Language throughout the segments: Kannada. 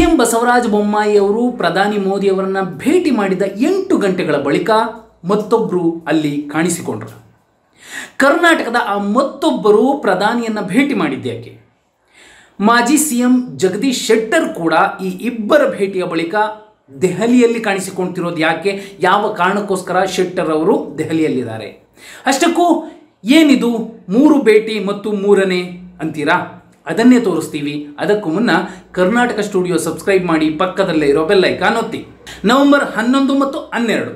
ಎಂ ಬಸವರಾಜ ಬೊಮ್ಮಾಯಿ ಅವರು ಪ್ರಧಾನಿ ಮೋದಿ ಅವರನ್ನ ಭೇಟಿ ಮಾಡಿದ ಎಂಟು ಗಂಟೆಗಳ ಬಳಿಕ ಮತ್ತೊಬ್ಬರು ಅಲ್ಲಿ ಕಾಣಿಸಿಕೊಂಡ್ರು ಕರ್ನಾಟಕದ ಆ ಮತ್ತೊಬ್ಬರು ಪ್ರಧಾನಿಯನ್ನ ಭೇಟಿ ಮಾಡಿದ್ಯಾಕೆ ಮಾಜಿ ಸಿಎಂ ಜಗದೀಶ್ ಶೆಟ್ಟರ್ ಕೂಡ ಈ ಇಬ್ಬರ ಭೇಟಿಯ ಬಳಿಕ ದೆಹಲಿಯಲ್ಲಿ ಕಾಣಿಸಿಕೊಳ್ತಿರೋದು ಯಾಕೆ ಯಾವ ಕಾರಣಕ್ಕೋಸ್ಕರ ಶೆಟ್ಟರ್ ಅವರು ದೆಹಲಿಯಲ್ಲಿದ್ದಾರೆ ಅಷ್ಟಕ್ಕೂ ಏನಿದು ಮೂರು ಭೇಟಿ ಮತ್ತು ಮೂರನೇ ಅಂತೀರಾ ಅದನ್ನೇ ತೋರಿಸ್ತೀವಿ ಅದಕ್ಕೂ ಮುನ್ನ ಕರ್ನಾಟಕ ಸ್ಟುಡಿಯೋ ಸಬ್ಸ್ಕ್ರೈಬ್ ಮಾಡಿ ಪಕ್ಕದಲ್ಲೇ ಇರೋ ಬೆಲ್ ಐಕಾನ್ ಒತ್ತಿ ನವೆಂಬರ್ ಹನ್ನೊಂದು ಮತ್ತು ಹನ್ನೆರಡು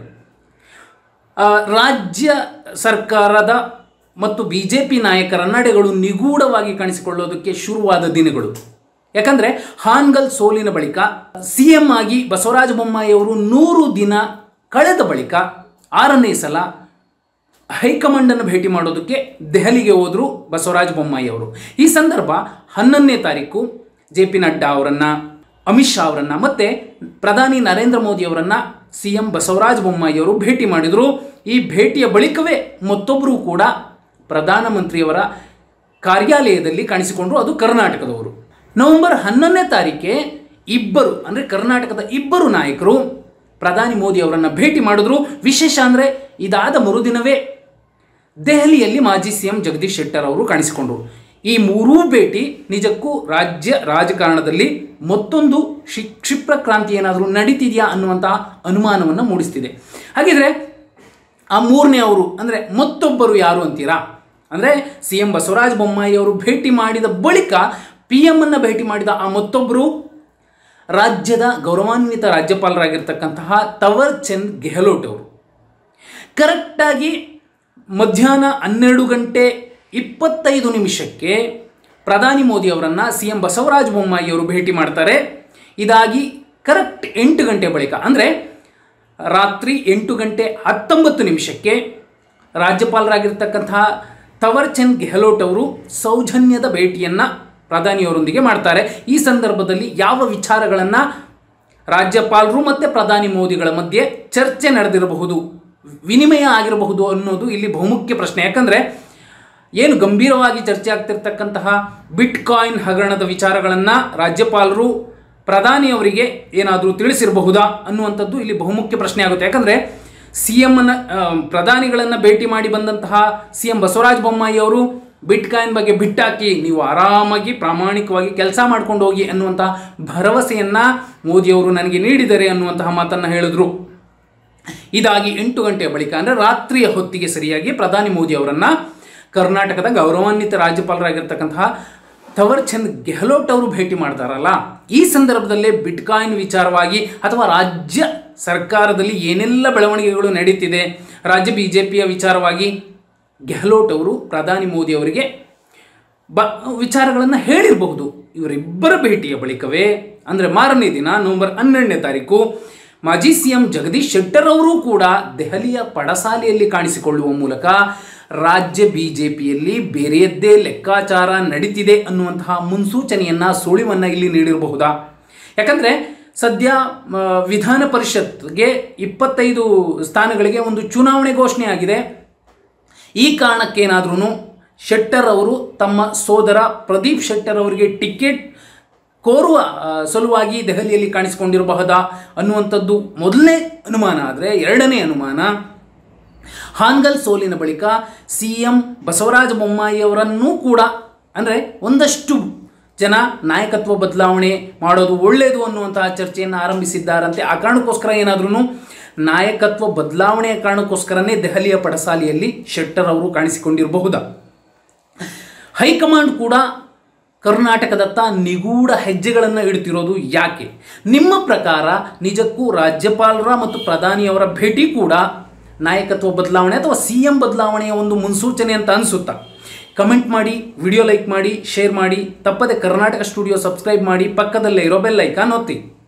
ಆ, ರಾಜ್ಯ ಸರ್ಕಾರದ ಮತ್ತು ಬಿ ಜೆ ಪಿ ನಾಯಕರ ನಡೆಗಳು ನಿಗೂಢವಾಗಿ ಕಾಣಿಸಿಕೊಳ್ಳೋದಕ್ಕೆ ಶುರುವಾದ ದಿನಗಳು ಯಾಕಂದರೆ ಹಾನ್ಗಲ್ ಸೋಲಿನ ಬಳಿಕ ಸಿ ಎಂ ಆಗಿ ಬಸವರಾಜ ಬೊಮ್ಮಾಯಿ ಅವರು ನೂರು ದಿನ ಕಳೆದ ಬಳಿಕ ಆರನೇ ಸಲ ಹೈಕಮಾಂಡನ್ನು ಭೇಟಿ ಮಾಡೋದಕ್ಕೆ ದೆಹಲಿಗೆ ಹೋದರು ಬಸವರಾಜ ಬೊಮ್ಮಾಯಿ ಅವರು ಈ ಸಂದರ್ಭ ಹನ್ನೊಂದನೇ ತಾರೀಕು ಜೆ ಪಿ ನಡ್ಡಾ ಅವರನ್ನು ಅಮಿತ್ ಶಾ ಅವರನ್ನು ಮತ್ತು ಪ್ರಧಾನಿ ನರೇಂದ್ರ ಮೋದಿ ಅವರನ್ನು ಸಿ ಎಂ ಬಸವರಾಜ ಬೊಮ್ಮಾಯಿ ಅವರು ಭೇಟಿ ಮಾಡಿದರು ಈ ಭೇಟಿಯ ಬಳಿಕವೇ ಮತ್ತೊಬ್ಬರು ಕೂಡ ಪ್ರಧಾನಮಂತ್ರಿಯವರ ಕಾರ್ಯಾಲಯದಲ್ಲಿ ಕಾಣಿಸಿಕೊಂಡ್ರು ಅದು ಕರ್ನಾಟಕದವರು ನವೆಂಬರ್ ಹನ್ನೊಂದನೇ ತಾರೀಕೆ ಇಬ್ಬರು ಅಂದರೆ ಕರ್ನಾಟಕದ ಇಬ್ಬರು ನಾಯಕರು ಪ್ರಧಾನಿ ಮೋದಿ ಅವರನ್ನು ಭೇಟಿ ಮಾಡಿದ್ರು ವಿಶೇಷ ಅಂದರೆ ಇದಾದ ಮರುದಿನವೇ ದೆಹಲಿಯಲ್ಲಿ ಮಾಜಿ ಸಿ ಎಂ ಜಗದೀಶ್ ಶೆಟ್ಟರ್ ಅವರು ಕಾಣಿಸಿಕೊಂಡರು ಈ ಮೂರೂ ಭೇಟಿ ನಿಜಕ್ಕೂ ರಾಜ್ಯ ರಾಜಕಾರಣದಲ್ಲಿ ಮತ್ತೊಂದು ಶಿ ಕ್ಷಿಪ್ರ ಕ್ರಾಂತಿ ಏನಾದರೂ ನಡೀತಿದೆಯಾ ಅನ್ನುವಂತಹ ಅನುಮಾನವನ್ನು ಮೂಡಿಸ್ತಿದೆ ಹಾಗಿದ್ರೆ ಆ ಮೂರನೇ ಅವರು ಅಂದರೆ ಮತ್ತೊಬ್ಬರು ಯಾರು ಅಂತೀರಾ ಅಂದರೆ ಸಿ ಎಂ ಬಸವರಾಜ ಬೊಮ್ಮಾಯಿ ಅವರು ಭೇಟಿ ಮಾಡಿದ ಬಳಿಕ ಪಿ ಎಮ್ ಅನ್ನು ಭೇಟಿ ಮಾಡಿದ ಆ ಮತ್ತೊಬ್ಬರು ರಾಜ್ಯದ ಗೌರವಾನ್ವಿತ ರಾಜ್ಯಪಾಲರಾಗಿರ್ತಕ್ಕಂತಹ ತವರ್ ಚಂದ್ ಗೆಹ್ಲೋಟ್ ಅವರು ಕರೆಕ್ಟಾಗಿ ಮಧ್ಯಾಹ್ನ ಹನ್ನೆರಡು ಗಂಟೆ ಇಪ್ಪತ್ತೈದು ನಿಮಿಷಕ್ಕೆ ಪ್ರಧಾನಿ ಮೋದಿ ಅವರನ್ನು ಸಿ ಎಂ ಬಸವರಾಜ ಬೊಮ್ಮಾಯಿ ಅವರು ಭೇಟಿ ಮಾಡ್ತಾರೆ ಇದಾಗಿ ಕರೆಕ್ಟ್ ಎಂಟು ಗಂಟೆ ಬಳಿಕ ಅಂದರೆ ರಾತ್ರಿ ಎಂಟು ಗಂಟೆ ಹತ್ತೊಂಬತ್ತು ನಿಮಿಷಕ್ಕೆ ರಾಜ್ಯಪಾಲರಾಗಿರ್ತಕ್ಕಂತಹ ತವರ್ ಚಂದ್ ಗೆಹ್ಲೋಟ್ ಅವರು ಸೌಜನ್ಯದ ಭೇಟಿಯನ್ನು ಪ್ರಧಾನಿಯವರೊಂದಿಗೆ ಮಾಡ್ತಾರೆ ಈ ಸಂದರ್ಭದಲ್ಲಿ ಯಾವ ವಿಚಾರಗಳನ್ನು ರಾಜ್ಯಪಾಲರು ಮತ್ತು ಪ್ರಧಾನಿ ಮೋದಿಗಳ ಮಧ್ಯೆ ಚರ್ಚೆ ನಡೆದಿರಬಹುದು ವಿನಿಮಯ ಆಗಿರಬಹುದು ಅನ್ನೋದು ಇಲ್ಲಿ ಬಹುಮುಖ್ಯ ಪ್ರಶ್ನೆ ಯಾಕಂದರೆ ಏನು ಗಂಭೀರವಾಗಿ ಚರ್ಚೆ ಆಗ್ತಿರ್ತಕ್ಕಂತಹ ಬಿಟ್ ಕಾಯಿನ್ ಹಗರಣದ ವಿಚಾರಗಳನ್ನು ರಾಜ್ಯಪಾಲರು ಪ್ರಧಾನಿಯವರಿಗೆ ಏನಾದರೂ ತಿಳಿಸಿರಬಹುದಾ ಅನ್ನುವಂಥದ್ದು ಇಲ್ಲಿ ಬಹುಮುಖ್ಯ ಪ್ರಶ್ನೆ ಆಗುತ್ತೆ ಯಾಕಂದರೆ ಸಿ ಎಮ್ಮನ್ನು ಪ್ರಧಾನಿಗಳನ್ನು ಭೇಟಿ ಮಾಡಿ ಬಂದಂತಹ ಸಿ ಎಂ ಬಸವರಾಜ ಬೊಮ್ಮಾಯಿ ಅವರು ಬಿಟ್ ಕಾಯಿನ್ ಬಗ್ಗೆ ಬಿಟ್ಟಾಕಿ ನೀವು ಆರಾಮಾಗಿ ಪ್ರಾಮಾಣಿಕವಾಗಿ ಕೆಲಸ ಮಾಡ್ಕೊಂಡು ಹೋಗಿ ಅನ್ನುವಂತಹ ಭರವಸೆಯನ್ನು ಮೋದಿಯವರು ನನಗೆ ನೀಡಿದರೆ ಅನ್ನುವಂತಹ ಮಾತನ್ನು ಹೇಳಿದ್ರು ಇದಾಗಿ ಎಂಟು ಗಂಟೆಯ ಬಳಿಕ ಅಂದರೆ ರಾತ್ರಿಯ ಹೊತ್ತಿಗೆ ಸರಿಯಾಗಿ ಪ್ರಧಾನಿ ಮೋದಿ ಅವರನ್ನು ಕರ್ನಾಟಕದ ಗೌರವಾನ್ವಿತ ರಾಜ್ಯಪಾಲರಾಗಿರ್ತಕ್ಕಂತಹ ಥವರ್ ಚಂದ್ ಗೆಹ್ಲೋಟ್ ಅವರು ಭೇಟಿ ಮಾಡ್ತಾರಲ್ಲ ಈ ಸಂದರ್ಭದಲ್ಲೇ ಬಿಟ್ಕಾಯಿನ್ ವಿಚಾರವಾಗಿ ಅಥವಾ ರಾಜ್ಯ ಸರ್ಕಾರದಲ್ಲಿ ಏನೆಲ್ಲ ಬೆಳವಣಿಗೆಗಳು ನಡೀತಿದೆ ರಾಜ್ಯ ಬಿ ಜೆ ಪಿಯ ವಿಚಾರವಾಗಿ ಗೆಹ್ಲೋಟ್ ಅವರು ಪ್ರಧಾನಿ ಮೋದಿ ಅವರಿಗೆ ಬ ವಿಚಾರಗಳನ್ನು ಹೇಳಿರಬಹುದು ಇವರಿಬ್ಬರ ಭೇಟಿಯ ಬಳಿಕವೇ ಅಂದರೆ ಮಾರನೇ ದಿನ ನವೆಂಬರ್ ಹನ್ನೆರಡನೇ ತಾರೀಕು ಮಾಜಿ ಸಿ ಎಂ ಜಗದೀಶ್ ಶೆಟ್ಟರ್ ಅವರು ಕೂಡ ದೆಹಲಿಯ ಪಡಸಾಲೆಯಲ್ಲಿ ಕಾಣಿಸಿಕೊಳ್ಳುವ ಮೂಲಕ ರಾಜ್ಯ ಬಿ ಜೆ ಪಿಯಲ್ಲಿ ಬೇರೆಯದ್ದೇ ಲೆಕ್ಕಾಚಾರ ನಡೀತಿದೆ ಅನ್ನುವಂತಹ ಮುನ್ಸೂಚನೆಯನ್ನು ಸುಳಿವನ್ನು ಇಲ್ಲಿ ನೀಡಿರಬಹುದಾ ಯಾಕಂದರೆ ಸದ್ಯ ಮ, ವಿಧಾನ ಪರಿಷತ್ಗೆ ಇಪ್ಪತ್ತೈದು ಸ್ಥಾನಗಳಿಗೆ ಒಂದು ಚುನಾವಣೆ ಘೋಷಣೆ ಆಗಿದೆ ಈ ಕಾರಣಕ್ಕೇನಾದ್ರೂ ಶೆಟ್ಟರ್ ಅವರು ತಮ್ಮ ಸೋದರ ಪ್ರದೀಪ್ ಶೆಟ್ಟರ್ ಅವರಿಗೆ ಟಿಕೆಟ್ ಕೋರುವ ಆ, ಸಲುವಾಗಿ ದೆಹಲಿಯಲ್ಲಿ ಕಾಣಿಸಿಕೊಂಡಿರಬಹುದಾ ಅನ್ನುವಂಥದ್ದು ಮೊದಲನೇ ಅನುಮಾನ ಆದರೆ ಎರಡನೇ ಅನುಮಾನ ಹಾನ್ಗಲ್ ಸೋಲಿನ ಬಳಿಕ ಸಿ ಎಂ ಬಸವರಾಜ ಬೊಮ್ಮಾಯಿ ಅವರನ್ನೂ ಕೂಡ ಅಂದರೆ ಒಂದಷ್ಟು ಜನ ನಾಯಕತ್ವ ಬದಲಾವಣೆ ಮಾಡೋದು ಒಳ್ಳೆಯದು ಅನ್ನುವಂತಹ ಚರ್ಚೆಯನ್ನು ಆರಂಭಿಸಿದ್ದಾರಂತೆ ಆ ಕಾರಣಕ್ಕೋಸ್ಕರ ಏನಾದ್ರೂ ನಾಯಕತ್ವ ಬದಲಾವಣೆಯ ಕಾರಣಕ್ಕೋಸ್ಕರನೇ ದೆಹಲಿಯ ಪಡಸಾಲೆಯಲ್ಲಿ ಶೆಟ್ಟರ್ ಅವರು ಕಾಣಿಸಿಕೊಂಡಿರಬಹುದಾ ಹೈಕಮಾಂಡ್ ಕೂಡ ಕರ್ನಾಟಕದತ್ತ ನಿಗೂಢ ಹೆಜ್ಜೆಗಳನ್ನು ಇಡ್ತಿರೋದು ಯಾಕೆ ನಿಮ್ಮ ಪ್ರಕಾರ ನಿಜಕ್ಕೂ ರಾಜ್ಯಪಾಲರ ಮತ್ತು ಪ್ರಧಾನಿಯವರ ಭೇಟಿ ಕೂಡ ನಾಯಕತ್ವ ಬದಲಾವಣೆ ಅಥವಾ ಸಿ ಎಂ ಬದಲಾವಣೆಯ ಒಂದು ಮುನ್ಸೂಚನೆ ಅಂತ ಅನಿಸುತ್ತಾ ಕಮೆಂಟ್ ಮಾಡಿ ವಿಡಿಯೋ ಲೈಕ್ ಮಾಡಿ ಶೇರ್ ಮಾಡಿ ತಪ್ಪದೆ ಕರ್ನಾಟಕ ಸ್ಟುಡಿಯೋ ಸಬ್ಸ್ಕ್ರೈಬ್ ಮಾಡಿ ಪಕ್ಕದಲ್ಲೇ ಇರೋ ಬೆಲ್ ಐಕಾನ್ ಒತ್ತಿ